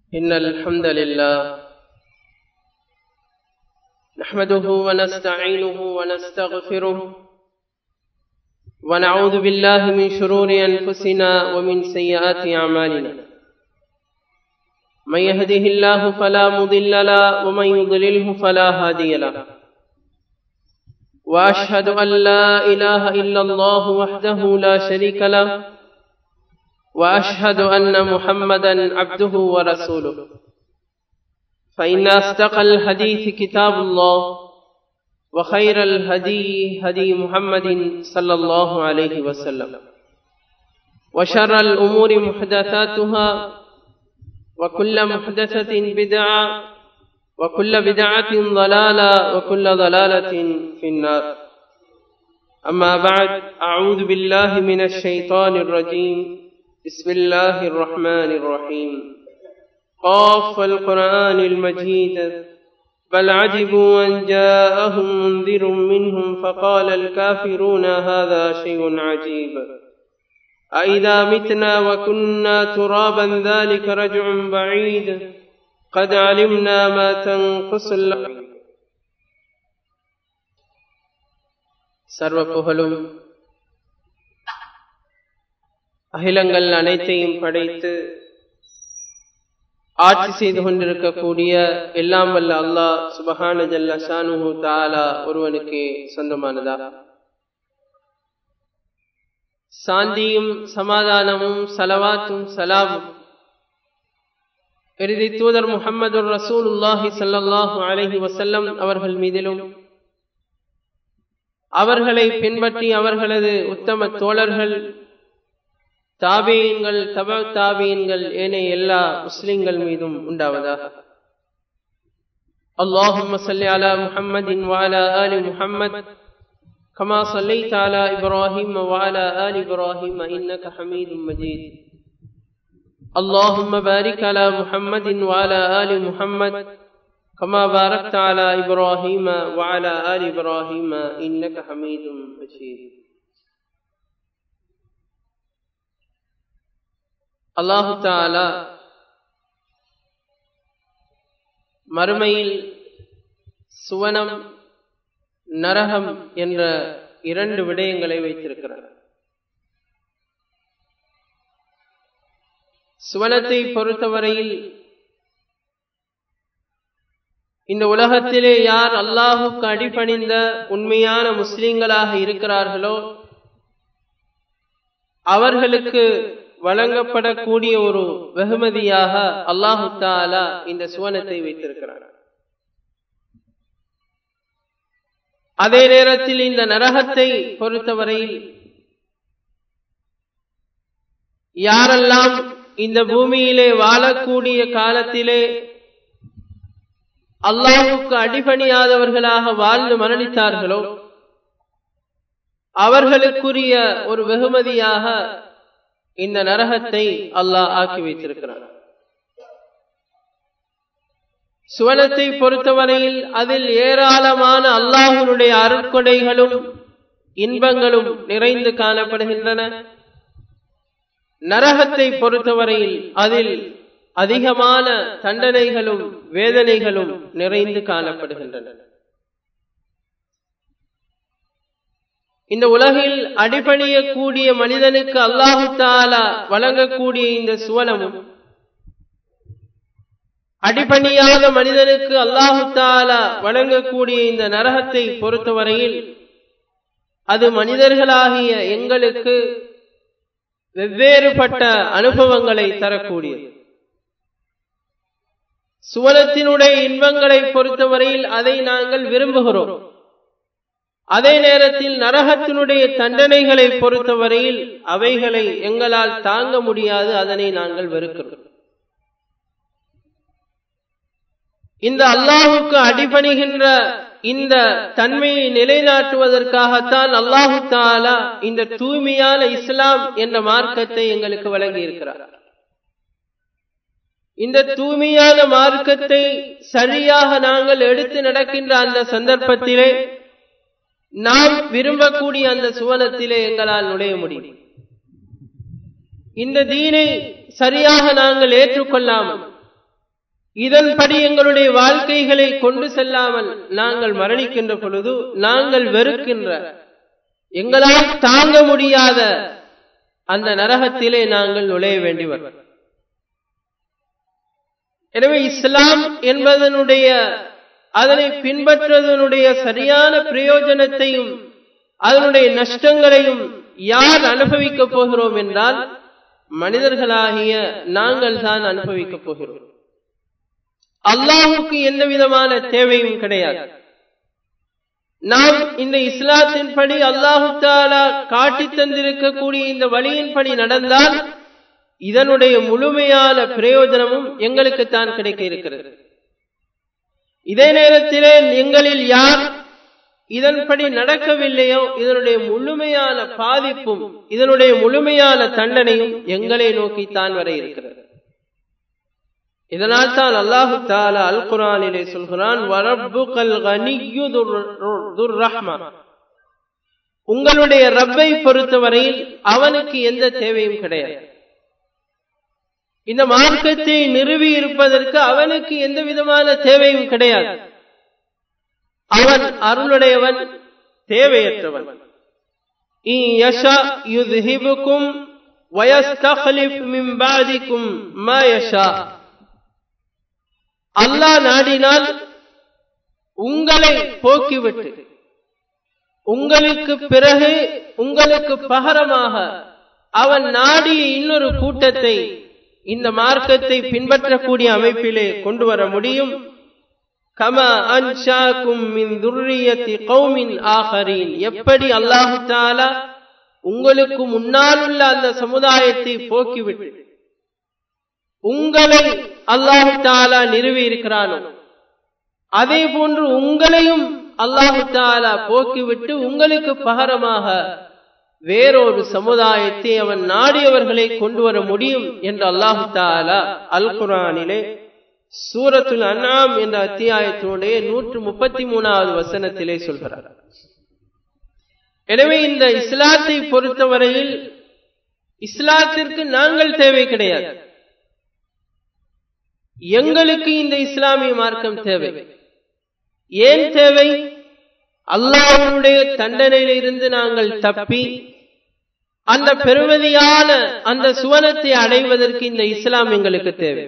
إن الحمد لله نحمده ونستعينه ونستغفره ونعوذ بالله من شرور أنفسنا ومن سيئات أعمالنا من يهده الله فلا مضل له ومن يضلله فلا هادي له وأشهد أن لا إله إلا الله وحده لا شريك له وأشهد أن محمدا عبده ورسوله فإن أصدق الحديث كتاب الله وخير الهدي هدي محمد صلى الله عليه وسلم وشر الأمور محدثاتها وكل محدثة بدعة وكل بدعة ضلالة وكل ضلالة في النار أما بعد أعوذ بالله من الشيطان الرجيم بسم الله الرحمن الرحيم قاف القرآن المجيد بل عجبوا أن جاءهم منذر منهم فقال الكافرون هذا شيء عجيب أئذا متنا وكنا ترابا ذلك رجع بعيد قد علمنا ما تنقص சர்வ புகழும் அகிலங்கள் அனைத்தையும் படைத்து ஆட்சி செய்து கொண்டிருக்கக்கூடிய எல்லாம் வல்ல அல்லாஹ் சுபஹான ஜல்ல ஷானு தாலா ஒருவனுக்கு சொந்தமானதா சாந்தியும் சமாதானமும் சலவாத்தும் சலாமும் இறுதி தூதர் முகமது ரசூலுல்லாஹி சல்லாஹு அலஹி வசல்லம் அவர்கள் மீதிலும் அவர்களை பின்பற்றி அவர்களது உத்தம தோழர்கள் தாபியன்கள் தப தாபியன்கள் ஏனைய எல்லா முஸ்லிம்கள் மீதும் உண்டாவதாக اللهم صل على محمد وعلى آل محمد كما صليت على إبراهيم وعلى آل إبراهيم إنك حميد مجيد اللهم بارك على محمد وعلى آل محمد كما باركت على إبراهيم وعلى آل إبراهيم إنك حميد مجيد அல்லாஹு தாலா மறுமையில் சுவனம் நரகம் என்ற இரண்டு விடயங்களை வைத்திருக்கிறார் சுவனத்தை பொறுத்தவரையில் இந்த உலகத்திலே யார் அல்லாஹுக்கு அடிபணிந்த உண்மையான முஸ்லிம்களாக இருக்கிறார்களோ அவர்களுக்கு வழங்கப்படக்கூடிய ஒரு வெகுமதியாக அல்லாஹு தாலா இந்த சுவனத்தை வைத்திருக்கிறார் அதே நேரத்தில் இந்த நரகத்தை பொறுத்தவரையில் யாரெல்லாம் இந்த பூமியிலே வாழக்கூடிய காலத்திலே அல்லாஹுக்கு அடிபணியாதவர்களாக வாழ்ந்து மரணித்தார்களோ அவர்களுக்குரிய ஒரு வெகுமதியாக இந்த நரகத்தை அல்லாஹ் ஆக்கி வைத்திருக்கிறார் சுவனத்தை பொறுத்தவரையில் அதில் ஏராளமான அல்லாஹனுடைய அருட்கொடைகளும் இன்பங்களும் நிறைந்து காணப்படுகின்றன நரகத்தை பொறுத்தவரையில் அதில் அதிகமான தண்டனைகளும் வேதனைகளும் நிறைந்து காணப்படுகின்றன இந்த உலகில் அடிபணியக்கூடிய மனிதனுக்கு அல்லாஹு தாலா வழங்கக்கூடிய இந்த சுவனமும் அடிபணியாத மனிதனுக்கு அல்லாஹு தாலா வழங்கக்கூடிய இந்த நரகத்தை பொறுத்தவரையில் அது மனிதர்களாகிய எங்களுக்கு வெவ்வேறுபட்ட அனுபவங்களை தரக்கூடியது சுவனத்தினுடைய இன்பங்களை பொறுத்தவரையில் அதை நாங்கள் விரும்புகிறோம் அதே நேரத்தில் நரகத்தினுடைய தண்டனைகளை பொறுத்தவரையில் அவைகளை எங்களால் தாங்க முடியாது அதனை நாங்கள் வெறுக்கிறோம் இந்த அல்லாஹுக்கு அடிபணிகின்ற இந்த தன்மையை நிலைநாட்டுவதற்காகத்தான் அல்லாஹு தாலா இந்த தூய்மையான இஸ்லாம் என்ற மார்க்கத்தை எங்களுக்கு வழங்கி இருக்கிறார் இந்த தூய்மையான மார்க்கத்தை சரியாக நாங்கள் எடுத்து நடக்கின்ற அந்த சந்தர்ப்பத்திலே நாம் விரும்பக்கூடிய அந்த சுவனத்திலே எங்களால் நுழைய முடியும் இந்த தீனை சரியாக நாங்கள் ஏற்றுக்கொள்ளாமல் இதன்படி எங்களுடைய வாழ்க்கைகளை கொண்டு செல்லாமல் நாங்கள் மரணிக்கின்ற பொழுது நாங்கள் வெறுக்கின்ற எங்களால் தாங்க முடியாத அந்த நரகத்திலே நாங்கள் நுழைய வேண்டி வரும் எனவே இஸ்லாம் என்பதனுடைய அதனை பின்பற்றுவதனுடைய சரியான பிரயோஜனத்தையும் அதனுடைய நஷ்டங்களையும் யார் அனுபவிக்கப் போகிறோம் என்றால் மனிதர்களாகிய நாங்கள் தான் அனுபவிக்கப் போகிறோம் அல்லாஹுக்கு எந்த விதமான தேவையும் கிடையாது நாம் இந்த இஸ்லாத்தின் படி அல்லாஹு தாலா காட்டி தந்திருக்கக்கூடிய இந்த வழியின்படி நடந்தால் இதனுடைய முழுமையான பிரயோஜனமும் எங்களுக்குத்தான் கிடைக்க இருக்கிறது இதே நேரத்திலே எங்களில் யார் இதன்படி நடக்கவில்லையோ இதனுடைய முழுமையான பாதிப்பும் இதனுடைய முழுமையான தண்டனையும் எங்களை நோக்கித்தான் வர இருக்கிறது இதனால் தான் அல்லாஹு தாலா அல் குரானிலே சொல்கிறான் உங்களுடைய ரப்பை பொறுத்தவரையில் அவனுக்கு எந்த தேவையும் கிடையாது இந்த மார்க்கத்தை நிறுவி இருப்பதற்கு அவனுக்கு எந்த விதமான தேவையும் கிடையாது அவன் அருளுடையவன் தேவையற்றவன் அல்லாஹ் நாடினால் உங்களை போக்கிவிட்டு உங்களுக்கு பிறகு உங்களுக்கு பகரமாக அவன் நாடிய இன்னொரு கூட்டத்தை இந்த மார்க்கத்தை பின்பற்றக்கூடிய அமைப்பிலே கொண்டு வர முடியும் கம அன்ஷாக்கும் மின் துர்ரியத்தி கௌமின் ஆஹரீன் எப்படி அல்லாஹு தாலா உங்களுக்கு முன்னால் உள்ள அந்த சமுதாயத்தை போக்கிவிட்டு உங்களை அல்லாஹு தாலா நிறுவி இருக்கிறானோ அதே போன்று உங்களையும் அல்லாஹு தாலா போக்கிவிட்டு உங்களுக்கு பகரமாக வேறொரு சமுதாயத்தை அவன் நாடியவர்களை கொண்டு வர முடியும் என்று அல்லாஹு தாலா அல் குரானிலே சூரத்துல் அண்ணாம் என்ற அத்தியாயத்தினுடைய நூற்று முப்பத்தி மூணாவது வசனத்திலே சொல்கிறார் எனவே இந்த இஸ்லாத்தை பொறுத்தவரையில் இஸ்லாத்திற்கு நாங்கள் தேவை கிடையாது எங்களுக்கு இந்த இஸ்லாமிய மார்க்கம் தேவை ஏன் தேவை அல்லாஹனுடைய தண்டனையிலிருந்து நாங்கள் தப்பி அந்த பெருமதியான அந்த சுவனத்தை அடைவதற்கு இந்த இஸ்லாம் எங்களுக்கு தேவை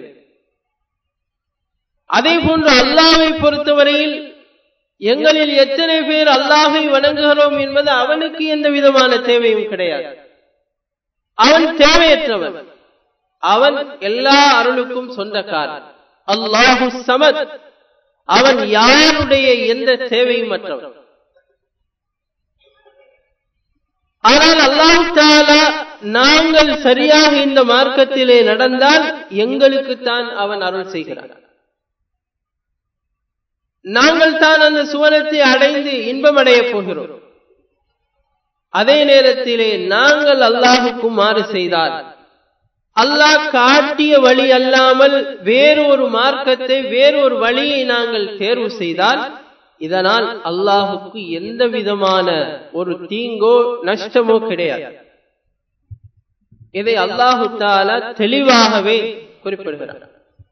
அதே போன்று அல்லாவை பொறுத்தவரையில் எங்களில் எத்தனை பேர் அல்லாஹை வணங்குகிறோம் என்பது அவனுக்கு எந்த விதமான தேவையும் கிடையாது அவன் தேவையற்றவன் அவன் எல்லா அருளுக்கும் சொந்தக்காரன் அல்லாஹு சமத் அவன் யாருடைய எந்த தேவையும் மற்றவன் ஆனால் அல்லாஹு தாலா நாங்கள் சரியாக இந்த மார்க்கத்திலே நடந்தால் எங்களுக்குத்தான் அவன் அருள் செய்கிறான் நாங்கள் தான் அந்த சுவனத்தை அடைந்து இன்பமடைய போகிறோம் அதே நேரத்திலே நாங்கள் அல்லாஹுக்கு மாறு செய்தால் அல்லாஹ் காட்டிய வழி அல்லாமல் வேறொரு மார்க்கத்தை வேறொரு வழியை நாங்கள் தேர்வு செய்தால் இதனால் அல்லாஹுக்கு எந்த விதமான ஒரு தீங்கோ நஷ்டமோ கிடையாது இதை அல்லாஹு தாலா தெளிவாகவே குறிப்பிடுகிறார்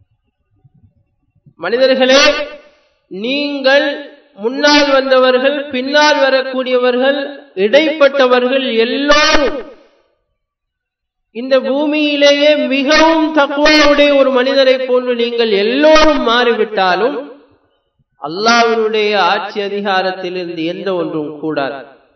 மனிதர்களே நீங்கள் முன்னால் வந்தவர்கள் பின்னால் வரக்கூடியவர்கள் இடைப்பட்டவர்கள் எல்லோரும் இந்த பூமியிலேயே மிகவும் தக்குவாவுடைய ஒரு மனிதரை போன்று நீங்கள் எல்லோரும் மாறிவிட்டாலும் அல்லாவினுடைய ஆட்சி அதிகாரத்திலிருந்து எந்த ஒன்றும் கூடாது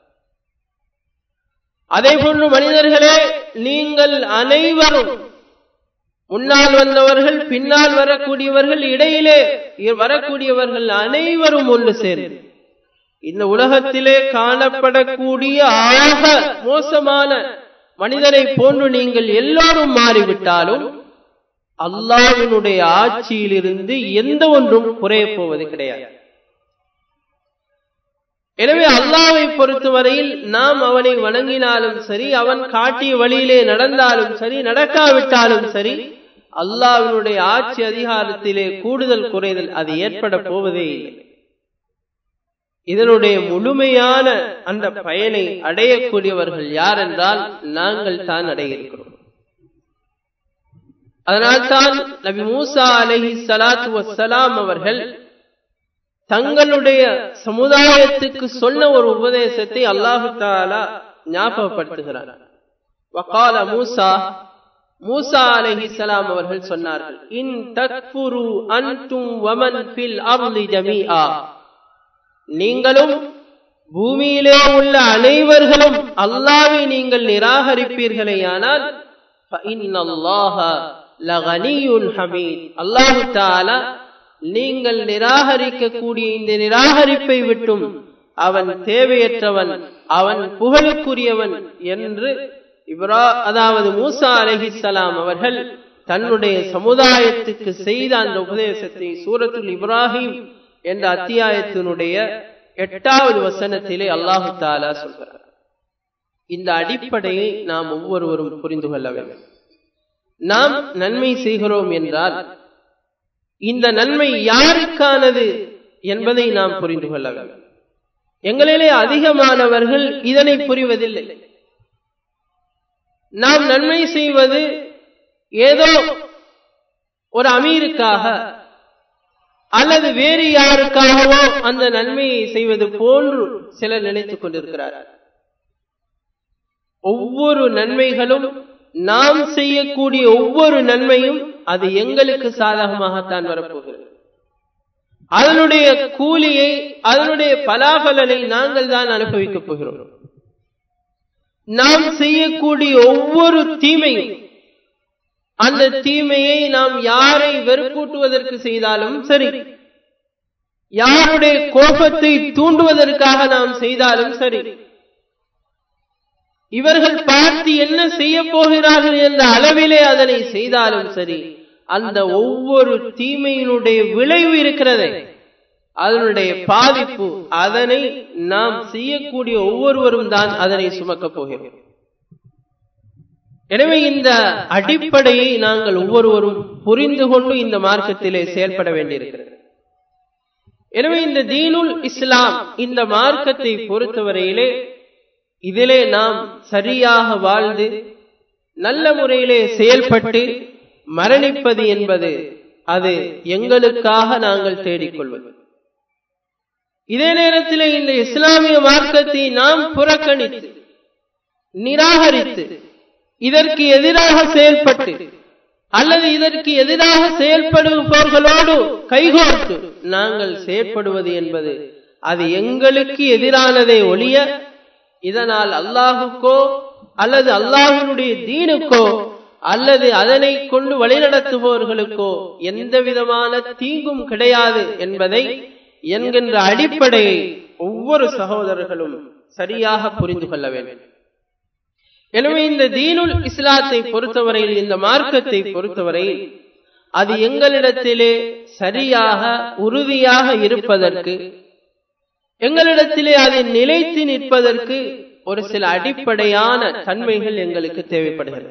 அதே போன்று மனிதர்களே நீங்கள் அனைவரும் முன்னால் வந்தவர்கள் பின்னால் வரக்கூடியவர்கள் இடையிலே வரக்கூடியவர்கள் அனைவரும் ஒன்று சேர்ந்து இந்த உலகத்திலே காணப்படக்கூடிய ஆக மோசமான மனிதனை போன்று நீங்கள் எல்லோரும் மாறிவிட்டாலும் அல்லாவினுடைய ஆட்சியிலிருந்து எந்த ஒன்றும் குறைய போவது கிடையாது எனவே அல்லாவை பொறுத்தவரையில் நாம் அவனை வணங்கினாலும் சரி அவன் காட்டிய வழியிலே நடந்தாலும் சரி நடக்காவிட்டாலும் சரி அல்லாவினுடைய ஆட்சி அதிகாரத்திலே கூடுதல் குறைதல் அது ஏற்பட போவதே இல்லை இதனுடைய முழுமையான அந்த பயனை அடையக்கூடியவர்கள் யார் என்றால் நாங்கள் தான் அடைய இருக்கிறோம் அதனால்தான் நபி மூசா அலஹி சலாத்து வசலாம் அவர்கள் தங்களுடைய சமுதாயத்துக்கு சொன்ன ஒரு உபதேசத்தை அல்லாஹு தாலா ஞாபகப்படுத்துகிறார் வகால மூசா மூசா அலஹி சலாம் அவர்கள் சொன்னார்கள் இன் தக்ஃபுரு அன்தும் வமன் ஃபில் அர்லி ஜமீஆ நீங்களும் பூமியிலே உள்ள அனைவர்களும் அல்லாவை நீங்கள் நிராகரிப்பீர்களேயானால் அல்லாஹு தாலா நீங்கள் நிராகரிக்கக்கூடிய இந்த நிராகரிப்பை விட்டும் அவன் தேவையற்றவன் அவன் புகழுக்குரியவன் என்று இப்ரா அதாவது மூசா அலஹிசலாம் அவர்கள் தன்னுடைய சமுதாயத்துக்கு செய்த அந்த உபதேசத்தை சூரத்துல் இப்ராஹிம் என்ற அத்தியாயத்தினுடைய எட்டாவது வசனத்திலே அல்லாஹு தாலா சொல்கிறார் இந்த அடிப்படையை நாம் ஒவ்வொருவரும் புரிந்து கொள்ள வேண்டும் நாம் நன்மை செய்கிறோம் என்றால் இந்த நன்மை யாருக்கானது என்பதை நாம் புரிந்து கொள்ள வேண்டும் எங்களிலே அதிகமானவர்கள் இதனை புரிவதில்லை நாம் நன்மை செய்வது ஏதோ ஒரு அமீருக்காக அல்லது வேறு யாருக்காகவோ அந்த நன்மையை செய்வது போன்று சிலர் நினைத்துக் கொண்டிருக்கிறார்கள் ஒவ்வொரு நன்மைகளும் நாம் செய்யக்கூடிய ஒவ்வொரு நன்மையும் அது எங்களுக்கு சாதகமாகத்தான் வரப்போகிறது அதனுடைய கூலியை அதனுடைய பலாபலனை நாங்கள் தான் அனுபவிக்கப் போகிறோம் நாம் செய்யக்கூடிய ஒவ்வொரு தீமையும் அந்த தீமையை நாம் யாரை வெறுப்பூட்டுவதற்கு செய்தாலும் சரி யாருடைய கோபத்தை தூண்டுவதற்காக நாம் செய்தாலும் சரி இவர்கள் பார்த்து என்ன செய்ய போகிறார்கள் என்ற அளவிலே அதனை செய்தாலும் சரி அந்த ஒவ்வொரு தீமையினுடைய விளைவு இருக்கிறதே அதனுடைய பாதிப்பு அதனை நாம் செய்யக்கூடிய ஒவ்வொருவரும் தான் அதனை சுமக்கப் போகிறோம் எனவே இந்த அடிப்படையை நாங்கள் ஒவ்வொருவரும் புரிந்து கொண்டு இந்த மார்க்கத்திலே செயல்பட வேண்டியிருக்கிறது எனவே இந்த தீனுல் இஸ்லாம் இந்த மார்க்கத்தை பொறுத்தவரையிலே இதிலே நாம் சரியாக வாழ்ந்து நல்ல முறையிலே செயல்பட்டு மரணிப்பது என்பது அது எங்களுக்காக நாங்கள் தேடிக்கொள்வது இதே நேரத்தில் இந்த இஸ்லாமிய மார்க்கத்தை நாம் புறக்கணித்து நிராகரித்து இதற்கு எதிராக செயல்பட்டு அல்லது இதற்கு எதிராக செயல்படுபவர்களோடு கைகோர்த்து நாங்கள் செயற்படுவது என்பது அது எங்களுக்கு எதிரானதை ஒழிய இதனால் அல்லாஹுக்கோ அல்லது அல்லாஹினுடைய தீனுக்கோ அல்லது அதனை கொண்டு வழிநடத்துபவர்களுக்கோ எந்த விதமான தீங்கும் கிடையாது என்பதை என்கின்ற அடிப்படையை ஒவ்வொரு சகோதரர்களும் சரியாக புரிந்து கொள்ள வேண்டும் எனவே இந்த தீனுல் இஸ்லாத்தை பொறுத்தவரையில் இந்த மார்க்கத்தை பொறுத்தவரையில் அது எங்களிடத்திலே சரியாக உறுதியாக இருப்பதற்கு எங்களிடத்திலே அதை நிலைத்து நிற்பதற்கு ஒரு சில அடிப்படையான தன்மைகள் எங்களுக்கு தேவைப்படுகிறது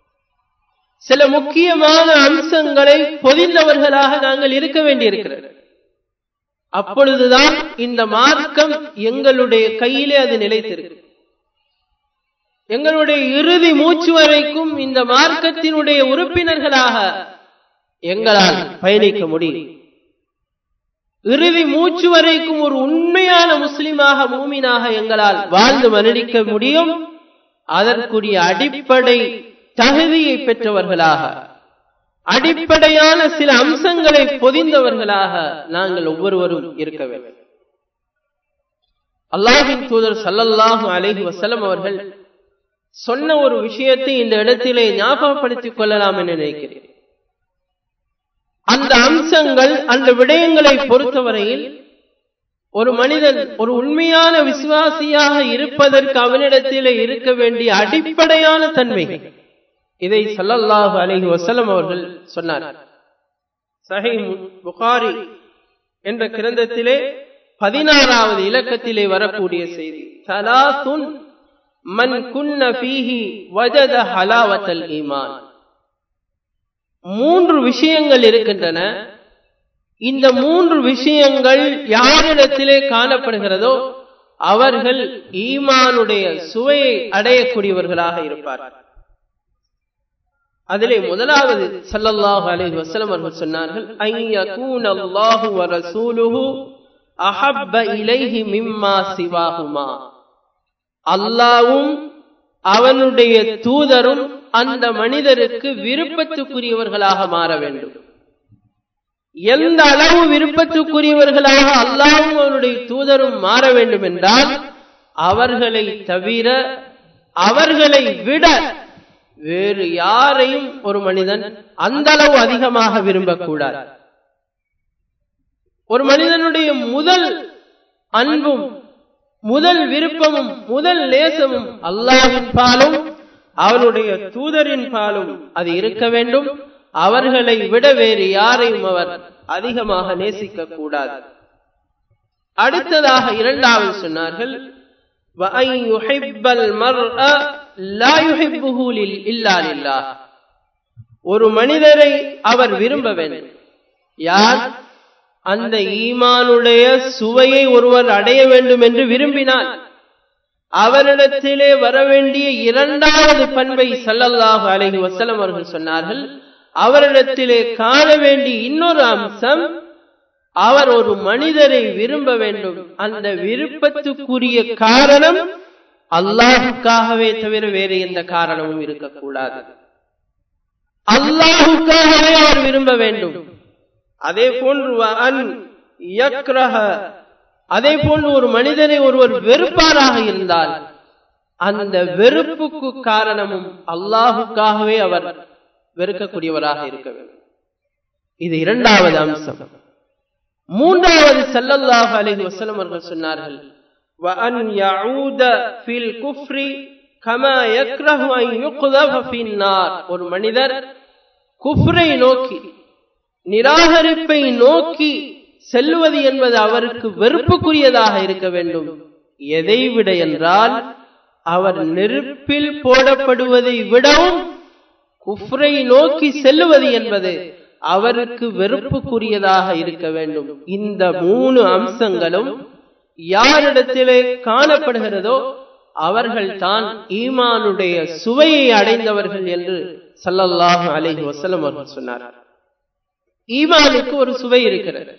சில முக்கியமான அம்சங்களை பொதிந்தவர்களாக நாங்கள் இருக்க வேண்டியிருக்கிறது அப்பொழுதுதான் இந்த மார்க்கம் எங்களுடைய கையிலே அது நிலைத்திருக்கு எங்களுடைய இறுதி மூச்சு வரைக்கும் இந்த மார்க்கத்தினுடைய உறுப்பினர்களாக எங்களால் பயணிக்க முடியும் இறுதி மூச்சு வரைக்கும் ஒரு உண்மையான முஸ்லிமாக மூமினாக எங்களால் வாழ்ந்து மரணிக்க முடியும் அதற்குரிய அடிப்படை தகுதியை பெற்றவர்களாக அடிப்படையான சில அம்சங்களை பொதிந்தவர்களாக நாங்கள் ஒவ்வொருவரும் இருக்க வேண்டும் அல்லாஹின் தூதர் சல்லல்லாஹு அலைஹி வசலம் அவர்கள் சொன்ன ஒரு விஷயத்தை இந்த இடத்திலே ஞாபகப்படுத்திக் கொள்ளலாம் என்று நினைக்கிறேன் அந்த அம்சங்கள் அந்த விடயங்களை பொறுத்தவரையில் ஒரு மனிதன் ஒரு உண்மையான விசுவாசியாக இருப்பதற்கு அவனிடத்திலே இருக்க வேண்டிய அடிப்படையான தன்மைகள் இதை சல்லல்லாஹு அலைஹி வசலம் அவர்கள் சொன்னார் சஹை புகாரி என்ற கிரந்தத்திலே பதினாறாவது இலக்கத்திலே வரக்கூடிய செய்தி சலாசுன் மன் குன்ன பீஹி வஜத ஹலாவத்தல் ஈமான் மூன்று விஷயங்கள் இருக்கின்றன இந்த மூன்று விஷயங்கள் யாரிடத்திலே காணப்படுகிறதோ அவர்கள் ஈமானுடைய சுவையை அடையக்கூடியவர்களாக இருப்பார்கள் அதிலே முதலாவது சல்லல்லாஹு அலைஹி வஸல்லம் அவர்கள் சொன்னார்கள் ஐயகூன அல்லாஹு வ ரசூலுஹு அஹப்ப இலைஹி மிம்மா சிவாஹுமா அல்லாவும் அவனுடைய தூதரும் அந்த மனிதருக்கு விருப்பத்துக்குரியவர்களாக மாற வேண்டும் எந்த அளவு விருப்பத்துக்குரியவர்களாக அல்லாவும் அவனுடைய தூதரும் மாற வேண்டும் என்றால் அவர்களை தவிர அவர்களை விட வேறு யாரையும் ஒரு மனிதன் அந்த அளவு அதிகமாக விரும்பக்கூடாது ஒரு மனிதனுடைய முதல் அன்பும் முதல் விருப்பமும் முதல் நேசமும் அல்லாவின் பாலும் அவனுடைய தூதரின் பாலும் அது இருக்க வேண்டும் அவர்களை விட வேறு யாரையும் அவர் அதிகமாக நேசிக்க கூடாது அடுத்ததாக இரண்டாவது சொன்னார்கள் ஒரு மனிதரை அவர் விரும்ப வேண்டும் யார் அந்த ஈமானுடைய சுவையை ஒருவர் அடைய வேண்டும் என்று விரும்பினால் அவரிடத்திலே வர வேண்டிய இரண்டாவது பண்பை சல்லல்லாஹு அலைஹி வசலம் அவர்கள் சொன்னார்கள் அவரிடத்திலே காண வேண்டிய இன்னொரு அம்சம் அவர் ஒரு மனிதரை விரும்ப வேண்டும் அந்த விருப்பத்துக்குரிய காரணம் அல்லாஹுக்காகவே தவிர வேறு எந்த காரணமும் இருக்கக்கூடாது அல்லாஹுக்காகவே அவர் விரும்ப வேண்டும் அதே போன்று அதே போன்று ஒரு மனிதனை ஒருவர் வெறுப்பாராக இருந்தால் அந்த வெறுப்புக்கு காரணமும் அல்லாஹுக்காகவே அவர் வெறுக்கக்கூடியவராக இருக்க வேண்டும் இது இரண்டாவது அம்சம் மூன்றாவது சல்லல்லாஹு அலைஹி வஸல்லம் அவர்கள் சொன்னார்கள் وأن يعود في الكفر كما يكره أن يقذف في النار ஒரு மனிதர் குஃப்ரை நோக்கி நிராகரிப்பை நோக்கி செல்வது என்பது அவருக்கு வெறுப்புக்குரியதாக இருக்க வேண்டும் எதை விட என்றால் அவர் நெருப்பில் போடப்படுவதை விடவும் குஃப்ரை நோக்கி செல்லுவது என்பது அவருக்கு வெறுப்புக்குரியதாக இருக்க வேண்டும் இந்த மூணு அம்சங்களும் யாரிடத்திலே காணப்படுகிறதோ அவர்கள் தான் ஈமானுடைய சுவையை அடைந்தவர்கள் என்று சல்லல்லாஹு அலைஹி வசலம் அவர்கள் சொன்னார்கள் ஈமானுக்கு ஒரு சுவை இருக்கிறது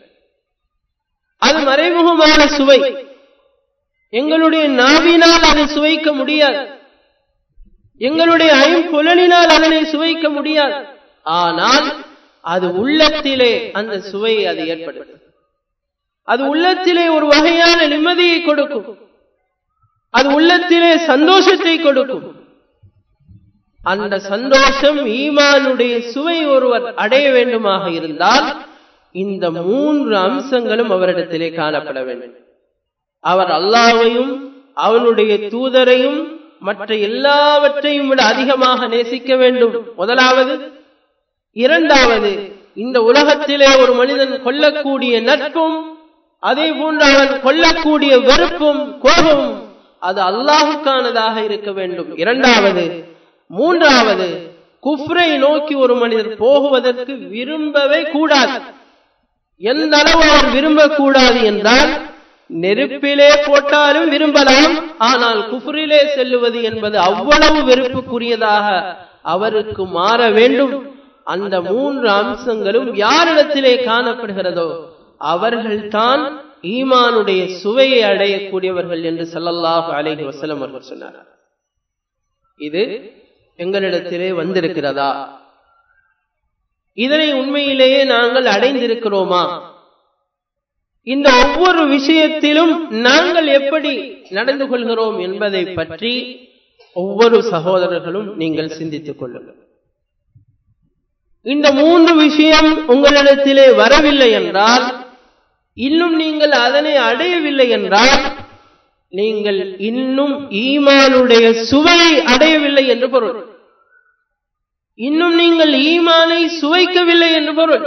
அது மறைமுகமான சுவை எங்களுடைய நாவினால் அதை சுவைக்க முடியாது எங்களுடைய ஐம்புலனினால் அதனை சுவைக்க முடியாது ஆனால் அது உள்ளத்திலே அந்த சுவையை அது ஏற்படுத்தும் அது உள்ளத்திலே ஒரு வகையான நிம்மதியை கொடுக்கும் அது உள்ளத்திலே சந்தோஷத்தை கொடுக்கும் அந்த சந்தோஷம் ஈமானுடைய சுவை ஒருவர் அடைய வேண்டுமாக இருந்தால் இந்த மூன்று அம்சங்களும் அவரிடத்திலே காணப்பட வேண்டும் அவர் அல்லாவையும் அவனுடைய தூதரையும் மற்ற எல்லாவற்றையும் விட அதிகமாக நேசிக்க வேண்டும் முதலாவது இரண்டாவது இந்த உலகத்திலே ஒரு மனிதன் கொல்லக்கூடிய நட்பும் அதே போன்று அவன் கொல்லக்கூடிய வெறுப்பும் கோபமும் அது அல்லாஹுக்கானதாக இருக்க வேண்டும் இரண்டாவது மூன்றாவது குஃப்ரை நோக்கி ஒரு மனிதர் போகுவதற்கு விரும்பவே கூடாது எந்த அளவு அவர் விரும்பக்கூடாது என்றால் நெருப்பிலே போட்டாலும் விரும்பலாம் ஆனால் குஃப்ரிலே செல்லுவது என்பது அவ்வளவு வெறுப்புக்குரியதாக அவருக்கு மாற வேண்டும் அந்த மூன்று அம்சங்களும் யாரிடத்திலே காணப்படுகிறதோ அவர்கள்தான் ஈமானுடைய சுவையை அடையக்கூடியவர்கள் என்று சல்லல்லாஹு அலைஹி வசலம் அவர்கள் சொன்னார் இது எங்களிடத்திலே வந்திருக்கிறதா இதனை உண்மையிலேயே நாங்கள் அடைந்திருக்கிறோமா இந்த ஒவ்வொரு விஷயத்திலும் நாங்கள் எப்படி நடந்து கொள்கிறோம் என்பதை பற்றி ஒவ்வொரு சகோதரர்களும் நீங்கள் சிந்தித்துக் கொள்ளுங்கள் இந்த மூன்று விஷயம் உங்களிடத்திலே வரவில்லை என்றால் இன்னும் நீங்கள் அதனை அடையவில்லை என்றால் நீங்கள் இன்னும் ஈமானுடைய சுவையை அடையவில்லை என்று பொருள் இன்னும் நீங்கள் ஈமானை சுவைக்கவில்லை என்று பொருள்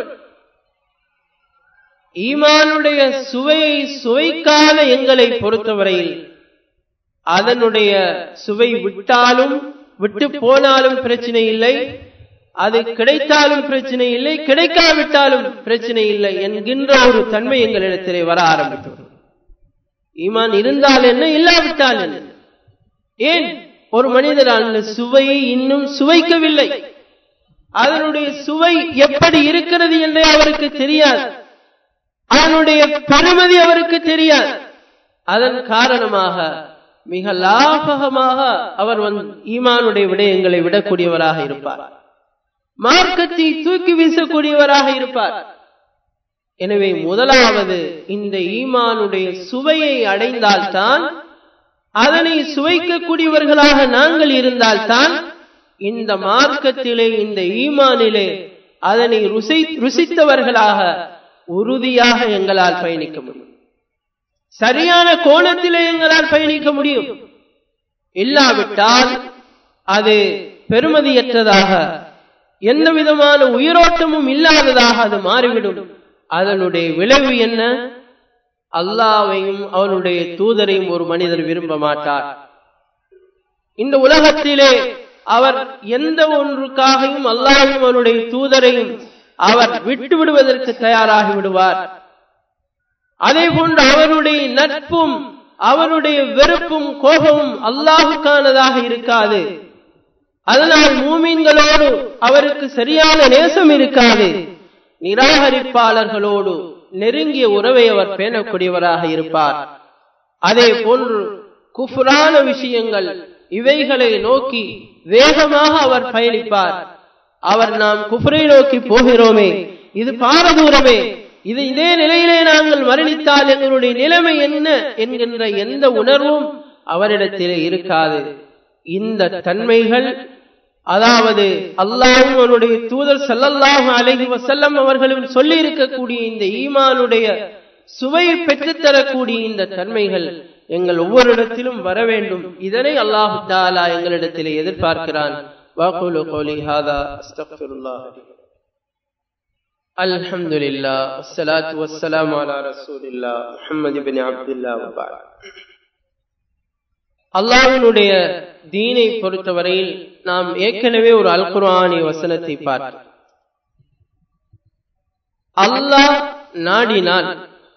ஈமானுடைய சுவையை சுவைக்காத எங்களை பொறுத்தவரையில் அதனுடைய சுவை விட்டாலும் விட்டு போனாலும் பிரச்சனை இல்லை அது கிடைத்தாலும் பிரச்சனை இல்லை கிடைக்காவிட்டாலும் பிரச்சனை இல்லை என்கின்ற ஒரு தன்மை எங்களிடத்திலே வர ஆரம்பித்தது ஈமான் இருந்தால் என்ன இல்லாவிட்டால் என்ன ஏன் ஒரு மனிதர் அந்த சுவையை இன்னும் சுவைக்கவில்லை அதனுடைய சுவை எப்படி இருக்கிறது என்றே அவருக்கு தெரியாது அதனுடைய பெருமதி அவருக்கு தெரியாது அதன் காரணமாக மிக லாபகமாக அவர் வந்து ஈமானுடைய விடயங்களை விடக்கூடியவராக இருப்பார் மார்க்கத்தை தூக்கி வீசக்கூடியவராக இருப்பார் எனவே முதலாவது இந்த ஈமானுடைய சுவையை அடைந்தால்தான் அதனை சுவைக்கக்கூடியவர்களாக நாங்கள் இருந்தால்தான் இந்த மார்க்கத்திலே இந்த ஈமானிலே அதனை ருசி ருசித்தவர்களாக உறுதியாக எங்களால் பயணிக்க முடியும் சரியான கோணத்திலே எங்களால் பயணிக்க முடியும் இல்லாவிட்டால் அது பெருமதியற்றதாக எந்த விதமான உயிரோட்டமும் இல்லாததாக அது மாறிவிடும் அதனுடைய விளைவு என்ன அல்லாவையும் அவனுடைய தூதரையும் ஒரு மனிதர் விரும்ப மாட்டார் இந்த உலகத்திலே அவர் எந்த ஒன்றுக்காகவும் அல்லாவையும் அவனுடைய தூதரையும் அவர் விட்டு விடுவதற்கு தயாராகி விடுவார் அதே போன்று அவருடைய நட்பும் அவருடைய வெறுப்பும் கோபமும் அல்லாஹுக்கானதாக இருக்காது அதனால் மூமீன்களோடு அவருக்கு சரியான நேசம் இருக்காது நிராகரிப்பாளர்களோடு நெருங்கிய உறவை அவர் பேணக்கூடியவராக இருப்பார் அதே போன்று குஃபுரான விஷயங்கள் இவைகளை நோக்கி வேகமாக அவர் பயணிப்பார் அவர் நாம் குஃபரை நோக்கி போகிறோமே இது பாரதூரமே இது இதே நிலையிலே நாங்கள் மரணித்தால் எங்களுடைய நிலைமை என்ன என்கின்ற எந்த உணர்வும் அவரிடத்திலே இருக்காது இந்த தன்மைகள் அதாவது அல்லாஹும் அவனுடைய தூதர் சல்லல்லாஹு அலைஹி வசல்லம் அவர்களும் சொல்லி இருக்கக்கூடிய இந்த ஈமானுடைய சுவையை பெற்றுத்தரக்கூடிய இந்த தன்மைகள் எங்கள் ஒவ்வொரு இடத்திலும் வர வேண்டும் இதனை அல்லாஹு தாலா எங்களிடத்திலே எதிர்பார்க்கிறான் வாக்குலு கோலி ஹாதா அஸ்தக்ஃபிருல்லாஹ் الحمد لله والصلاة والسلام على رسول الله محمد بن عبد الله وبعد அல்லாஹ்வினுடைய தீனை பொறுத்தவரையில் நாம் ஏற்கனவே ஒரு அல் குர்ஆனி வசனத்தை பார்த்தோம் அல்லாஹ் நாடினால்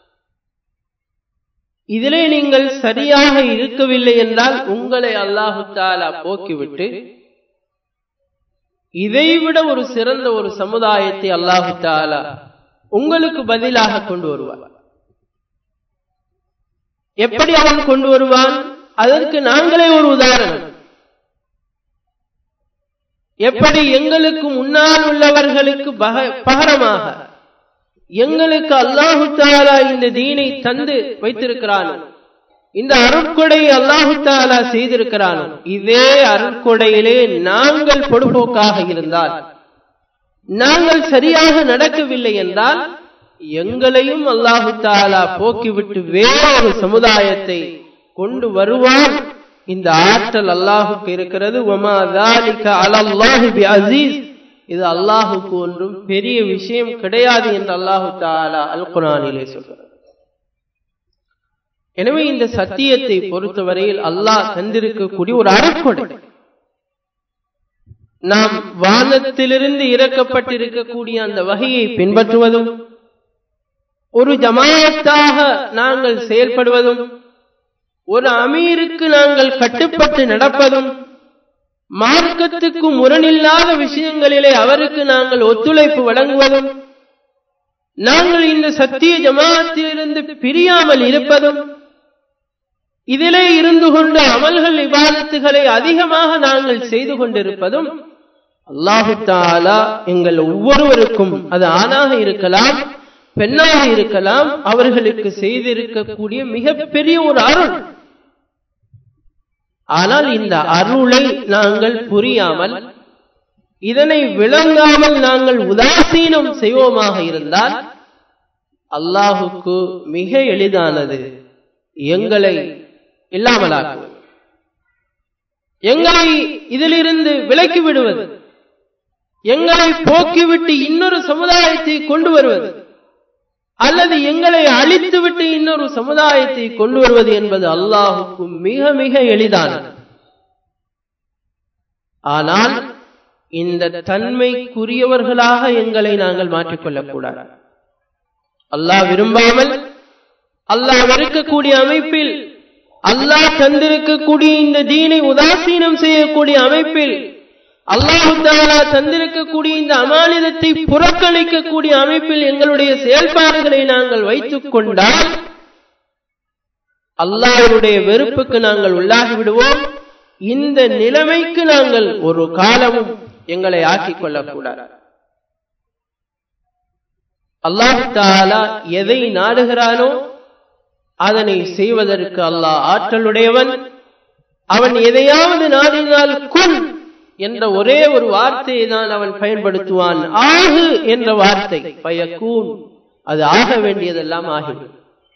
இதிலே நீங்கள் சரியாக இருக்கவில்லை என்றால் உங்களை அல்லாஹு தாலா போக்கிவிட்டு இதைவிட ஒரு சிறந்த ஒரு சமுதாயத்தை அல்லாஹு தாலா உங்களுக்கு பதிலாக கொண்டு வருவார் எப்படி அவன் கொண்டு வருவான் அதற்கு நாங்களே ஒரு உதாரணம் எப்படி எங்களுக்கு முன்னால் உள்ளவர்களுக்கு பகரமாக எங்களுக்கு அல்லாஹு தாலா இந்த தீனை தந்து வைத்திருக்கிறான் இந்த அருட்கொடை அல்லாஹு தாலா செய்திருக்கிறான் இதே அருட்கொடையிலே நாங்கள் பொடுபோக்காக இருந்தால் நாங்கள் சரியாக நடக்கவில்லை என்றால் எங்களையும் அல்லாஹு தாலா போக்கிவிட்டு வேறொரு சமுதாயத்தை கொண்டு வருவான் இந்த ஆற்றல் அல்லாஹுக்கு இருக்கிறது அசீஸ் இது அல்லாஹுக்கு ஒன்றும் பெரிய விஷயம் கிடையாது என்று அல்லாஹு தாலா அல் குரானிலே சொல்கிறார் எனவே இந்த சத்தியத்தை பொறுத்தவரையில் அல்லாஹ் தந்திருக்கக்கூடிய ஒரு அறக்கொடை நாம் வானத்திலிருந்து இறக்கப்பட்டிருக்கக்கூடிய அந்த வகையை பின்பற்றுவதும் ஒரு ஜமாயத்தாக நாங்கள் செயல்படுவதும் ஒரு அமீருக்கு நாங்கள் கட்டுப்பட்டு நடப்பதும் மார்க்கத்துக்கு முரணில்லாத விஷயங்களிலே அவருக்கு நாங்கள் ஒத்துழைப்பு வழங்குவதும் நாங்கள் இந்த சத்திய ஜமாத்திலிருந்து பிரியாமல் இருப்பதும் இதிலே இருந்து கொண்டு அமல்கள் விவாதத்துகளை அதிகமாக நாங்கள் செய்து கொண்டிருப்பதும் அல்லாஹு தாலா எங்கள் ஒவ்வொருவருக்கும் அது ஆணாக இருக்கலாம் பெண்ணாக இருக்கலாம் அவர்களுக்கு செய்திருக்கக்கூடிய மிகப்பெரிய ஒரு அருள் ஆனால் இந்த அருளை நாங்கள் புரியாமல் இதனை விளங்காமல் நாங்கள் உதாசீனம் செய்வோமாக இருந்தால் அல்லாஹுக்கு மிக எளிதானது எங்களை இல்லாமலாக்குவது எங்களை இதிலிருந்து விலக்கி விடுவது எங்களை போக்கிவிட்டு இன்னொரு சமுதாயத்தை கொண்டு வருவது அல்லது எங்களை அழித்துவிட்டு இன்னொரு சமுதாயத்தை கொண்டு வருவது என்பது அல்லாஹுக்கு மிக மிக எளிதானது ஆனால் இந்த தன்மைக்குரியவர்களாக எங்களை நாங்கள் மாற்றிக்கொள்ளக் கூடாது அல்லாஹ் விரும்பாமல் அல்லாஹ் வெறுக்கக்கூடிய அமைப்பில் அல்லாஹ் தந்திருக்கக்கூடிய இந்த தீனை உதாசீனம் செய்யக்கூடிய அமைப்பில் அல்லாஹு தாலா தந்திருக்கக்கூடிய இந்த அமானிதத்தை புறக்கணிக்கக்கூடிய அமைப்பில் எங்களுடைய செயல்பாடுகளை நாங்கள் வைத்துக் கொண்டால் அல்லாஹருடைய வெறுப்புக்கு நாங்கள் உள்ளாகி விடுவோம் இந்த நிலைமைக்கு நாங்கள் ஒரு காலமும் எங்களை ஆக்கிக் கொள்ளக்கூடாது அல்லாஹ் தாலா எதை நாடுகிறானோ அதனை செய்வதற்கு அல்லாஹ் ஆற்றலுடையவன் அவன் எதையாவது நாடினால் குன் என்ற ஒரே ஒரு வார்த்தையை தான் அவன் பயன்படுத்துவான் ஆகு என்ற வார்த்தை பயக்கூன் அது ஆக வேண்டியதெல்லாம் ஆகிவிடும்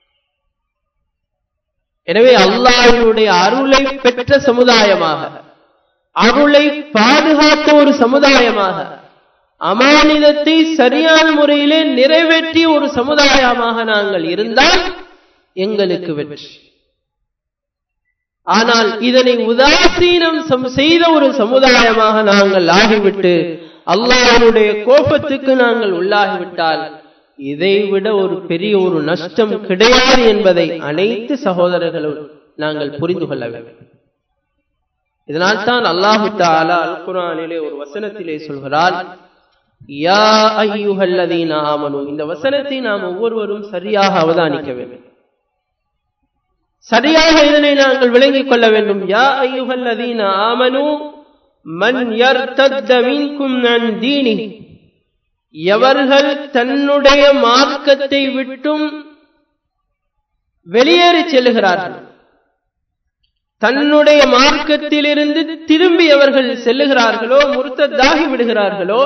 எனவே அல்லாஹினுடைய அருளை பெற்ற சமுதாயமாக அருளை பாதுகாத்த ஒரு சமுதாயமாக அமானிதத்தை சரியான முறையிலே நிறைவேற்றிய ஒரு சமுதாயமாக நாங்கள் இருந்தால் எங்களுக்கு வெற்றி ஆனால் இதனை உதாசீனம் செய்த ஒரு சமுதாயமாக நாங்கள் ஆகிவிட்டு அல்லாஹனுடைய கோபத்துக்கு நாங்கள் உள்ளாகிவிட்டால் இதைவிட ஒரு பெரிய ஒரு நஷ்டம் கிடையாது என்பதை அனைத்து சகோதரர்களும் நாங்கள் புரிந்து கொள்ள வேண்டும் இதனால் தான் அல்லாஹு தாலா அல் குரானிலே ஒரு வசனத்திலே சொல்கிறார் யா ஐயுஹல்லதீன ஆமனு இந்த வசனத்தை நாம் ஒவ்வொருவரும் சரியாக அவதானிக்க வேண்டும் சரியாக இதனை நாங்கள் விளங்கிக் கொள்ள வேண்டும் யா ஐயுஹல்லதீன ஆமனு மன் யர்தத்த மின்கும் அன் தீனி எவர்கள் தன்னுடைய மார்க்கத்தை விட்டும் வெளியேறி செல்லுகிறார்கள் தன்னுடைய மார்க்கத்திலிருந்து திரும்பி அவர்கள் செல்லுகிறார்களோ முர்த்ததாகி விடுகிறார்களோ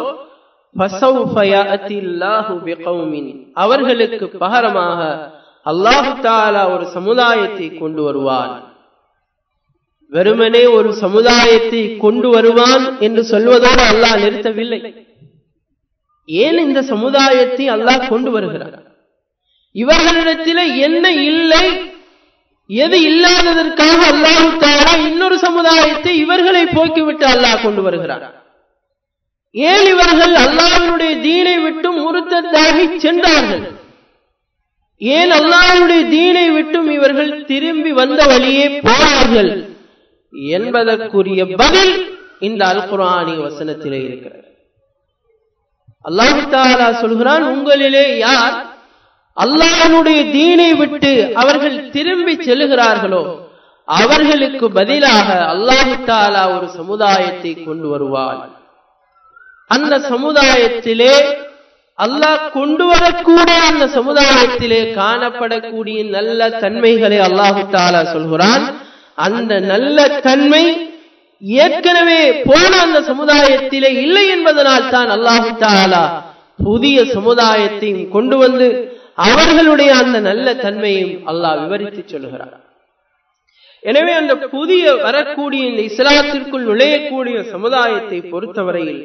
அவர்களுக்கு பகரமாக அல்லாஹு தாலா ஒரு சமுதாயத்தை கொண்டு வருவான் வெறுமனே ஒரு சமுதாயத்தை கொண்டு வருவான் என்று சொல்வதோடு அல்லாஹ் நிறுத்தவில்லை ஏன் இந்த சமுதாயத்தை அல்லாஹ் கொண்டு வருகிறார் இவர்களிடத்தில் என்ன இல்லை எது இல்லாததற்காக அல்லாஹு தாலா இன்னொரு சமுதாயத்தை இவர்களை போக்கிவிட்டு அல்லாஹ் கொண்டு வருகிறார் ஏன் இவர்கள் அல்லாஹனுடைய தீனை விட்டும் முருத்தத்தாகி சென்றார்கள் ஏன் அல்லாஹனுடைய தீனை விட்டும் இவர்கள் திரும்பி வந்த வழியே போனார்கள் என்பதற்குரிய பதில் இந்த அல் குரானி வசனத்திலே இருக்கிறது அல்லாஹு தாலா சொல்கிறான் உங்களிலே யார் அல்லாஹனுடைய தீனை விட்டு அவர்கள் திரும்பி செல்லுகிறார்களோ அவர்களுக்கு பதிலாக அல்லாஹு தாலா ஒரு சமுதாயத்தை கொண்டு வருவார் அந்த சமுதாயத்திலே அல்லாஹ் கொண்டு வரக்கூடிய அந்த சமுதாயத்திலே காணப்படக்கூடிய நல்ல தன்மைகளை அல்லாஹு தாலா சொல்கிறான் அந்த நல்ல தன்மை ஏற்கனவே போன அந்த சமுதாயத்திலே இல்லை என்பதனால் தான் அல்லாஹு தாலா புதிய சமுதாயத்தையும் கொண்டு வந்து அவர்களுடைய அந்த நல்ல தன்மையும் அல்லாஹ் விவரித்து சொல்கிறார் எனவே அந்த புதிய வரக்கூடிய இந்த இஸ்லாத்திற்குள் நுழையக்கூடிய சமுதாயத்தை பொறுத்தவரையில்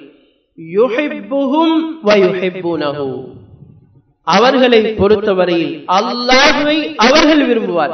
அவர்களை பொறுத்தவரையில் அல்லாஹுவை அவர்கள் விரும்புவார்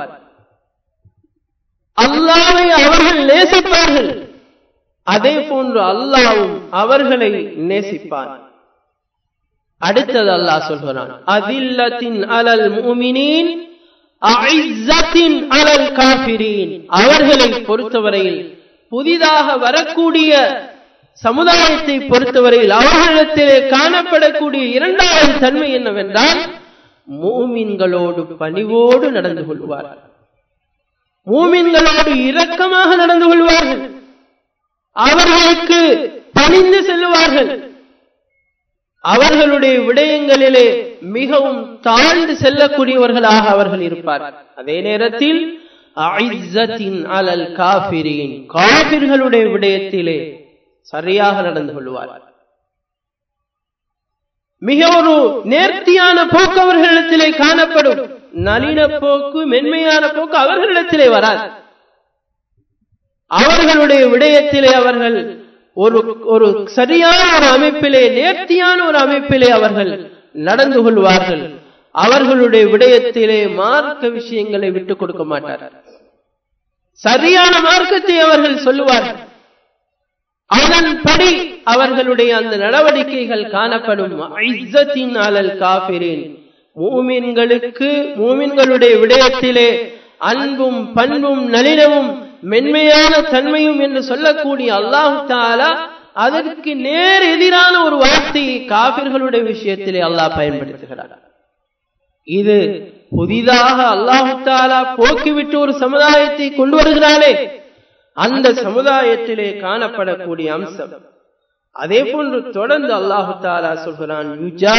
அல்லாவை அவர்கள் நேசிப்பார்கள் அதே போன்று அல்லாவும் அவர்களை நேசிப்பார் அடுத்தது அல்லாஹ் சொல்கிறான் அதில்லத்தின் அலல் முமினின் அஇஸ்ஸத்தின் அலல் காஃபிரீன் அவர்களை பொறுத்தவரையில் புதிதாக வரக்கூடிய சமுதாயத்தை பொறுத்தவரையில் அவர்களிடத்திலே காணப்படக்கூடிய இரண்டாவது தன்மை என்னவென்றால் மூமின்களோடு பணிவோடு நடந்து கொள்வார்கள் மூமின்களோடு இரக்கமாக நடந்து கொள்வார்கள் அவர்களுக்கு பணிந்து செல்லுவார்கள் அவர்களுடைய விடயங்களிலே மிகவும் தாழ்ந்து செல்லக்கூடியவர்களாக அவர்கள் இருப்பார்கள் அதே நேரத்தில் அலல் காபிரின் காபிர்களுடைய விடயத்திலே சரியாக நடந்து கொள்வார் மிக ஒரு நேர்த்தியான போக்கு அவர்களிடத்திலே காணப்படும் நளின போக்கு மென்மையான போக்கு அவர்களிடத்திலே வராது அவர்களுடைய விடயத்திலே அவர்கள் ஒரு ஒரு சரியான ஒரு அமைப்பிலே நேர்த்தியான ஒரு அமைப்பிலே அவர்கள் நடந்து கொள்வார்கள் அவர்களுடைய விடயத்திலே மார்க்க விஷயங்களை விட்டுக் கொடுக்க மாட்டார்கள் சரியான மார்க்கத்தை அவர்கள் சொல்லுவார்கள் அதன்படி அவர்களுடைய அந்த நடவடிக்கைகள் காணப்படும் அலல் காபிரின் மூமின்களுக்கு மூமின்களுடைய விடயத்திலே அன்பும் பண்பும் நளினமும் மென்மையான தன்மையும் என்று சொல்லக்கூடிய அல்லாஹு தாலா அதற்கு நேர் எதிரான ஒரு வார்த்தையை காபிர்களுடைய விஷயத்திலே அல்லாஹ் பயன்படுத்துகிறார் இது புதிதாக அல்லாஹு தாலா போக்கிவிட்டு ஒரு சமுதாயத்தை கொண்டு வருகிறானே அந்த சமுதாயத்திலே காணப்படக்கூடிய அம்சம் அதே போன்று தொடர்ந்து அல்லாஹு தாலா சொல்கிறான்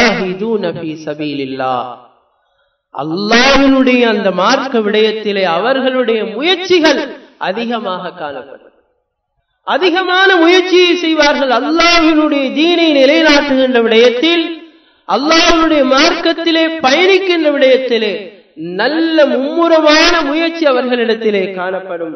அல்லாஹினுடைய அந்த மார்க்க விடயத்திலே அவர்களுடைய முயற்சிகள் அதிகமாக காணப்படும் அதிகமான முயற்சியை செய்வார்கள் அல்லாஹினுடைய தீனை நிலைநாட்டுகின்ற விடயத்தில் அல்லாஹனுடைய மார்க்கத்திலே பயணிக்கின்ற விடயத்திலே நல்ல மும்முரமான முயற்சி அவர்களிடத்திலே காணப்படும்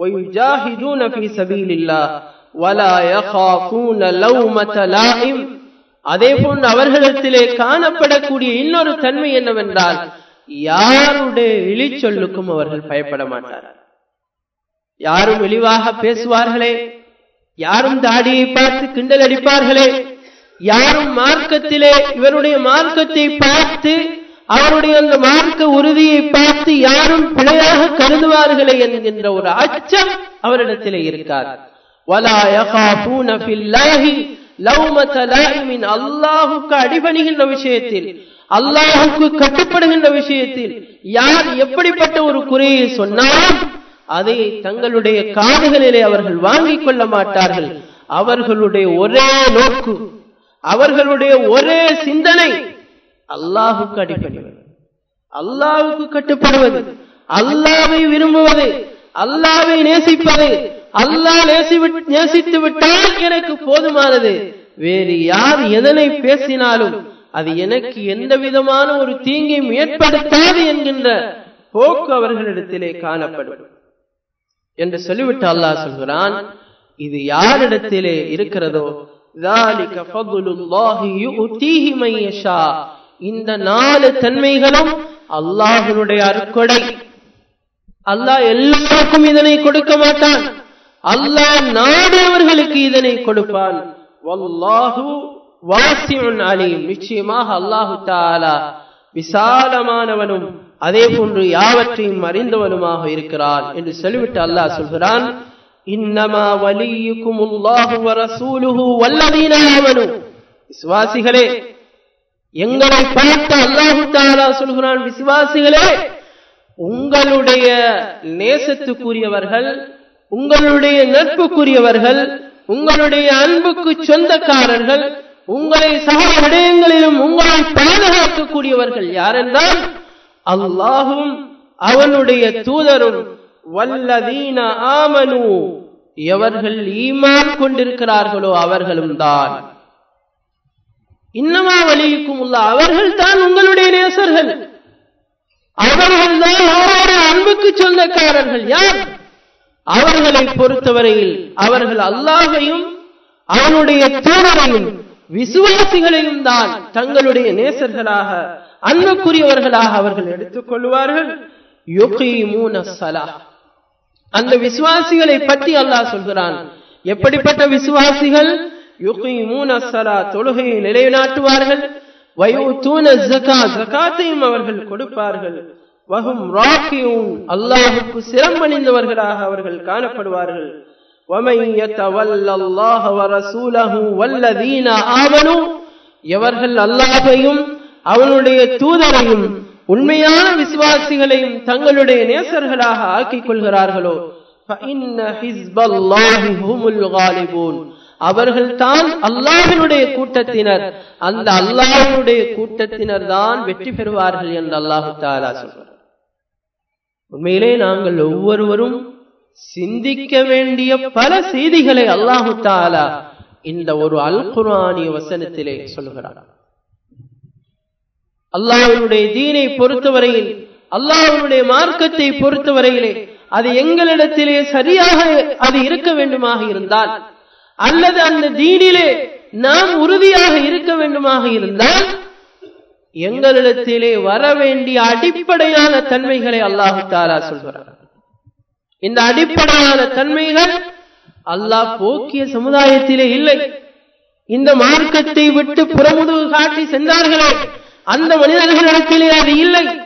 அதே போன்று அவர்களிடத்திலே காணப்படக்கூடிய இன்னொரு தன்மை என்னவென்றால் யாருடைய இழிச்சொல்லுக்கும் அவர்கள் பயப்பட மாட்டார்கள் யாரும் இழிவாக பேசுவார்களே யாரும் தாடியை பார்த்து கிண்டல் அடிப்பார்களே யாரும் மார்க்கத்திலே இவருடைய மார்க்கத்தை பார்த்து அவருடைய அந்த மார்க்க உறுதியை பார்த்து யாரும் பிழையாக கருதுவார்களே என்கின்ற ஒரு அச்சம் அவரிடத்திலே இருக்காது அல்லாஹுக்கு அடிபணிகின்ற விஷயத்தில் அல்லாஹுக்கு கட்டுப்படுகின்ற விஷயத்தில் யார் எப்படிப்பட்ட ஒரு குறையை சொன்னாலும் அதை தங்களுடைய காதுகளிலே அவர்கள் வாங்கிக் கொள்ள மாட்டார்கள் அவர்களுடைய ஒரே நோக்கு அவர்களுடைய ஒரே சிந்தனை அல்லாஹுக்கு அடிப்படைவது அல்லாஹுக்கு கட்டுப்படுவது அல்லாவை விரும்புவது அல்லாவை நேசிப்பது அல்லாஹ் நேசித்து விட்டால் எனக்கு போதுமானது வேறு யார் எதனை பேசினாலும் அது எனக்கு எந்த விதமான ஒரு தீங்கையும் ஏற்படுத்தாது என்கின்ற போக்கு அவர்களிடத்திலே காணப்படும் என்று சொல்லிவிட்டு அல்லாஹ் சொல்கிறான் இது யாரிடத்திலே இருக்கிறதோ இந்த நாலு தன்மைகளும் அல்லாஹனுடைய அருக்கொடை அல்லாஹ் எல்லாருக்கும் இதனை கொடுக்க மாட்டான் அல்லாஹ் நாடியவர்களுக்கு இதனை கொடுப்பான் வல்லாஹு வாசியுன் அலீம் நிச்சயமாக அல்லாஹு தாலா விசாலமானவனும் அதே போன்று யாவற்றையும் அறிந்தவனுமாக இருக்கிறான் என்று சொல்லிவிட்டு அல்லாஹ் சொல்கிறான் இன்னமா வலியுக்கும் உல்லாஹு வரசூலுஹு வல்லதீன ஆமனு விசுவாசிகளே எங்களை பார்த்து அல்லாஹு தாலா சொல்கிறான் விசுவாசிகளே உங்களுடைய நேசத்துக்குரியவர்கள் உங்களுடைய நட்புக்குரியவர்கள் உங்களுடைய அன்புக்கு சொந்தக்காரர்கள் உங்களை சக விடயங்களிலும் உங்களை பாதுகாக்கக்கூடியவர்கள் யாரென்றால் அல்லாஹும் அவனுடைய தூதரும் வல்லதீன ஆமனு எவர்கள் ஈமான் கொண்டிருக்கிறார்களோ அவர்களும் தான் இன்னமா வலியுக்கும் உள்ள அவர்கள் தான் உங்களுடைய நேசர்கள் அவர்கள் தான் அவருடைய அன்புக்கு சொந்தக்காரர்கள் யார் அவர்களை பொறுத்தவரையில் அவர்கள் அல்லாஹையும் அவனுடைய தூதரையும் விசுவாசிகளையும் தான் தங்களுடைய நேசர்களாக அன்புக்குரியவர்களாக அவர்கள் எடுத்துக் கொள்வார்கள் அந்த விசுவாசிகளை பற்றி அல்லாஹ் சொல்கிறான் எப்படிப்பட்ட விசுவாசிகள் தொழுகையை நிலைநாட்டுவார்கள் ஜகாத்தையும் அவர்கள் கொடுப்பார்கள் வகும் ராக்கியும் அல்லாஹுக்கு சிரமணிந்தவர்களாக அவர்கள் காணப்படுவார்கள் எவர்கள் அல்லாஹையும் அவனுடைய தூதரையும் உண்மையான விசுவாசிகளையும் தங்களுடைய நேசர்களாக ஆக்கிக் கொள்கிறார்களோ அவர்கள் தான் அல்லாஹினுடைய கூட்டத்தினர் அந்த அல்லாஹினுடைய கூட்டத்தினர் தான் வெற்றி பெறுவார்கள் என்று அல்லாஹு தாலா சொல்கிறார் உண்மையிலே நாங்கள் ஒவ்வொருவரும் சிந்திக்க வேண்டிய பல செய்திகளை அல்லாஹு தாலா இந்த ஒரு அல் குரானிய வசனத்திலே சொல்கிறார் அல்லாஹனுடைய தீனை பொறுத்தவரையில் அல்லாஹனுடைய மார்க்கத்தை பொறுத்தவரையிலே அது எங்களிடத்திலே சரியாக அது இருக்க வேண்டுமாக இருந்தால் அல்லது அந்த தீனிலே நாம் உறுதியாக இருக்க வேண்டுமாக இருந்தால் எங்களிடத்திலே வர வேண்டிய அடிப்படையான தன்மைகளை அல்லாஹு தாலா சொல்கிறார் இந்த அடிப்படையான தன்மைகள் அல்லாஹ் போக்கிய சமுதாயத்திலே இல்லை இந்த மார்க்கத்தை விட்டு புறமுதுகு காட்டி சென்றார்களே அந்த மனிதர்களிடத்திலே அது இல்லை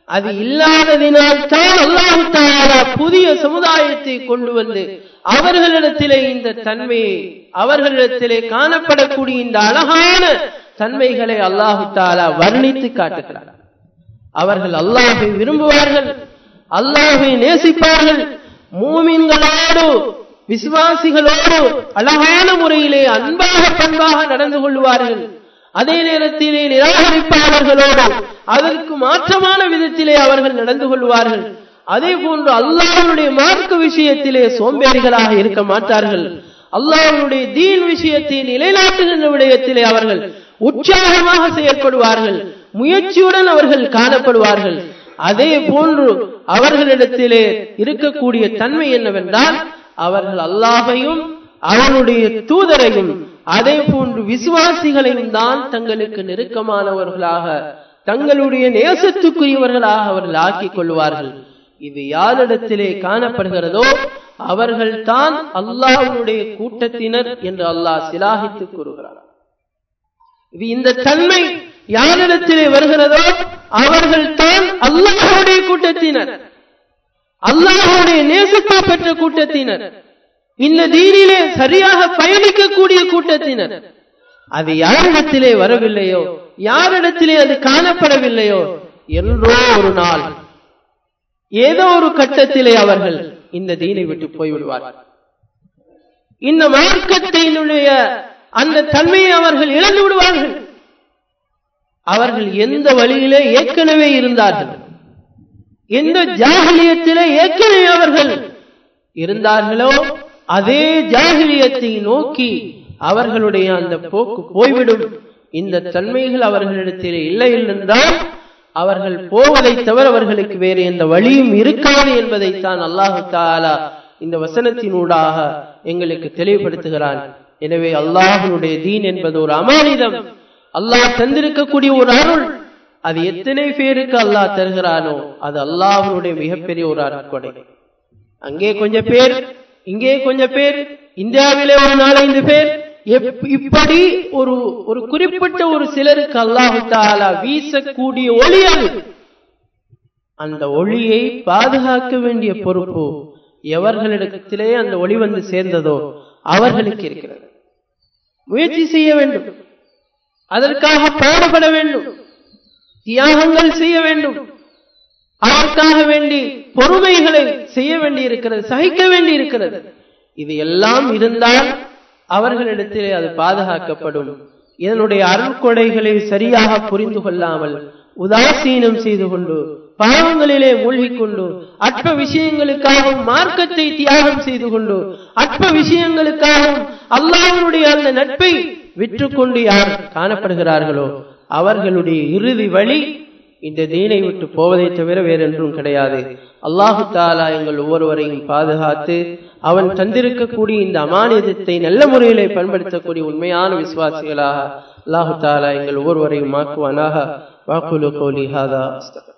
அது இல்லாததினால் தான் அல்லாஹு தாலா புதிய சமுதாயத்தை கொண்டு வந்து அவர்களிடத்திலே இந்த தன்மையை அவர்களிடத்திலே காணப்படக்கூடிய இந்த அழகான தன்மைகளை அல்லாஹு தாலா வர்ணித்து காட்டுகிறார் அவர்கள் அல்லாஹை விரும்புவார்கள் அல்லாஹை நேசிப்பார்கள் மூமின்களோடு விசுவாசிகளோடு அழகான முறையிலே அன்பாக பண்பாக நடந்து கொள்வார்கள் அதே நேரத்திலே நிராகரிப்பாளர்களோடு அதற்கு மாற்றமான விதத்திலே அவர்கள் நடந்து கொள்வார்கள் அதே போன்று அல்லாஹனுடைய மார்க்க விஷயத்திலே சோம்பேறிகளாக இருக்க மாட்டார்கள் அல்லாஹனுடைய தீன் விஷயத்தை நிலைநாட்டுகின்ற விடயத்திலே அவர்கள் உற்சாகமாக செயல்படுவார்கள் முயற்சியுடன் அவர்கள் காணப்படுவார்கள் அதே போன்று அவர்களிடத்திலே இருக்கக்கூடிய தன்மை என்னவென்றால் அவர்கள் அல்லாஹையும் அவனுடைய தூதரையும் அதே போன்று விசுவாசிகளையும் தான் தங்களுக்கு நெருக்கமானவர்களாக தங்களுடைய நேசத்துக்குரியவர்களாக அவர்கள் ஆக்கிக் கொள்வார்கள் இது யாரிடத்திலே காணப்படுகிறதோ அவர்கள் தான் அல்லாஹனுடைய கூட்டத்தினர் என்று அல்லாஹ் சிலாகித்து கூறுகிறார் இது இந்த தன்மை யாரிடத்திலே வருகிறதோ அவர்கள் தான் அல்லாஹுடைய கூட்டத்தினர் அல்லாஹுடைய நேசத்தை பெற்ற கூட்டத்தினர் இந்த தீனிலே சரியாக பயணிக்கக்கூடிய கூட்டத்தினர் அது யாரிடத்திலே வரவில்லையோ யாரிடத்திலே அது காணப்படவில்லையோ என்றோ ஒரு நாள் ஏதோ ஒரு கட்டத்திலே அவர்கள் இந்த தீனை விட்டு போய்விடுவார்கள் இந்த மார்க்கத்தினுடைய அந்த தன்மையை அவர்கள் இழந்து விடுவார்கள் அவர்கள் எந்த வழியிலே ஏற்கனவே இருந்தார்கள் எந்த ஜாகிலியத்திலே ஏற்கனவே அவர்கள் இருந்தார்களோ அதே ஜாகிலியத்தை நோக்கி அவர்களுடைய அந்த போக்கு போய்விடும் இந்த தன்மைகள் அவர்களிடத்திலே இல்லை என்றால் அவர்கள் போவதை தவிர அவர்களுக்கு வேறு எந்த வழியும் இருக்காது என்பதைத்தான் அல்லாஹு தாலா இந்த வசனத்தினூடாக எங்களுக்கு தெளிவுபடுத்துகிறான் எனவே அல்லாஹனுடைய தீன் என்பது ஒரு அமானிதம் அல்லாஹ் தந்திருக்கக்கூடிய ஒரு அருள் அது எத்தனை பேருக்கு அல்லாஹ் தருகிறானோ அது அல்லாஹனுடைய மிகப்பெரிய ஒரு அருட்கொடை அங்கே கொஞ்சம் பேர் இங்கே கொஞ்சம் பேர் இந்தியாவிலே ஒரு நாலஞ்சு பேர் இப்படி ஒரு ஒரு குறிப்பிட்ட ஒரு சிலருக்கு அல்லாஹு தாலா வீசக்கூடிய ஒளி அது அந்த ஒளியை பாதுகாக்க வேண்டிய பொறுப்பு எவர்களிடத்திலே அந்த ஒளி வந்து சேர்ந்ததோ அவர்களுக்கு இருக்கிறது முயற்சி செய்ய வேண்டும் அதற்காக பாடுபட வேண்டும் தியாகங்கள் செய்ய வேண்டும் அதற்காக வேண்டி பொறுமைகளை செய்ய வேண்டி இருக்கிறது சகிக்க வேண்டி இருக்கிறது இது எல்லாம் இருந்தால் அவர்களிடத்திலே அது பாதுகாக்கப்படும் இதனுடைய அருள்கொடைகளை சரியாக புரிந்து கொள்ளாமல் உதாசீனம் செய்து கொண்டு பாவங்களிலே மூழ்கிக் கொண்டு அற்ப விஷயங்களுக்காகவும் மார்க்கத்தை தியாகம் செய்து கொண்டு அற்ப விஷயங்களுக்காகவும் அல்லாஹனுடைய அந்த நட்பை விற்றுக்கொண்டு யார் காணப்படுகிறார்களோ அவர்களுடைய இறுதி வழி இந்த தீனை விட்டு போவதை தவிர வேறென்றும் கிடையாது அல்லாஹு தாலா எங்கள் ஒவ்வொருவரையும் பாதுகாத்து அவன் தந்திருக்கக்கூடிய இந்த அமானியத்தை நல்ல முறையிலே பயன்படுத்தக்கூடிய உண்மையான விசுவாசிகளாக அல்லாஹு தாலா எங்கள் ஒவ்வொருவரையும் மாக்குவானாக வாக்குலு கோலி ஹாதா